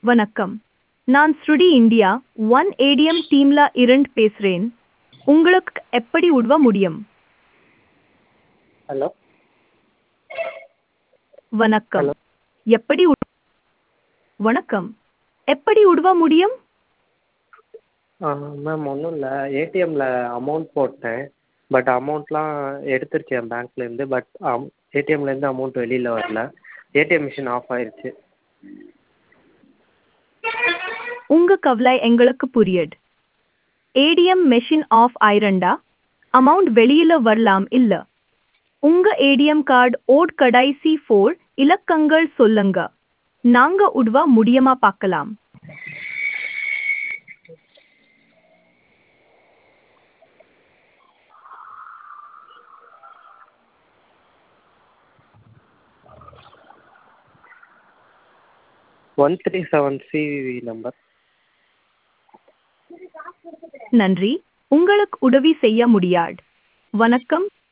வணக்கம் நான் ஸ்ருடி இந்தியா ஒன் ஏடிஎம் டீம்ல இருந்து பேசுறேன் உங்களுக்கு எப்படி உதவ முடியும் ஹலோ வணக்கம் ஹலோ எப்படி உத- வணக்கம் எப்படி உதவ முடியும் மேம் ஒன்றும் இல்லை ஏடிஎம்மில் அமௌண்ட் போட்டேன் பட் அமௌண்ட்லாம் எடுத்துருச்சு என் பேங்க்லேருந்து பட் ஏடிஎம்லேருந்து அமௌண்ட் வெளியில் வரல ஏடிஎம் மிஷின் ஆஃப் ஆயிருச்சு உங்க கவலை எங்களுக்கு புரியுது ஏடிஎம் மெஷின் ஆஃப் ஆயிரண்டா அமௌண்ட் வெளியில வரலாம் இல்ல உங்க ஏடிஎம் கார்டு ஓட் கடைசி ஃபோர் இலக்கங்கள் சொல்லுங்க நாங்க உதவ முடியுமா பார்க்கலாம் one three seven CVV number நன்றி உங்களுக்கு உதவி செய்ய முடியாது வணக்கம்